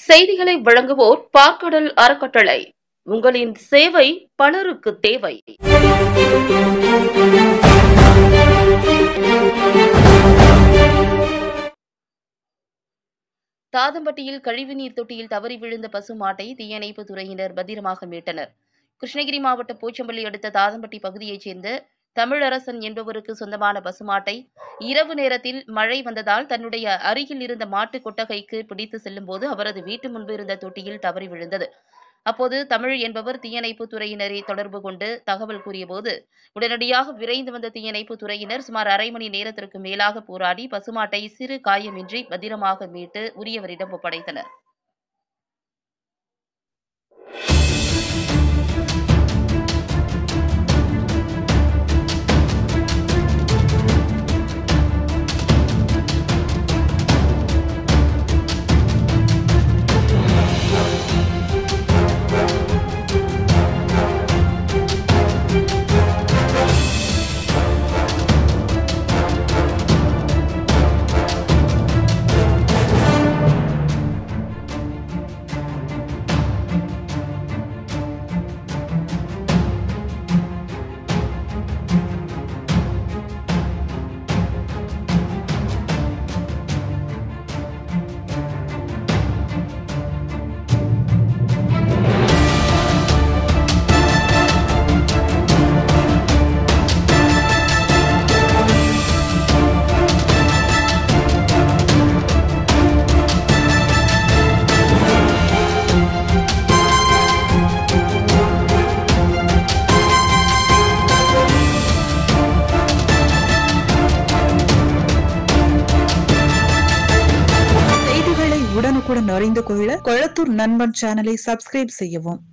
செய்திகளை வழங்குவோர் பார்க்கடல் அறக்கட்டளை உங்களின் சேவை பலருக்கு தேவை தாதம்பட்டியில் கழிவுநீர் தொட்டியில் தவறி விழுந்த பசு மாட்டை தீயணைப்பு துறையினர் பத்திரமாக மீட்டனர் கிருஷ்ணகிரி மாவட்டம் பூச்சம்பள்ளி அடுத்த தாதம்பட்டி பகுதியைச் சேர்ந்த தமிழரசன் என்பவருக்கு சொந்தமான பசுமாட்டை இரவு நேரத்தில் மழை வந்ததால் தன்னுடைய அருகில் இருந்த மாட்டு கொட்டகைக்கு பிடித்து செல்லும்போது அவரது வீட்டு முன்பு இருந்த தொட்டியில் தவறி விழுந்தது அப்போது தமிழ் என்பவர் தீயணைப்பு துறையினரை தொடர்பு கொண்டு தகவல் கூறியபோது உடனடியாக விரைந்து வந்த தீயணைப்பு துறையினர் சுமார் அரை மணி நேரத்திற்கு மேலாக போராடி பசுமாட்டை சிறு காயமின்றி பத்திரமாக மீட்டு உரியவரிடம் ஒப்படைத்தனர் செய்திகளை உடனுக்குடன் அறிந்து கொள்ள கொளத்தூர் நண்பன் சேனலை சப்ஸ்கிரைப் செய்யவும்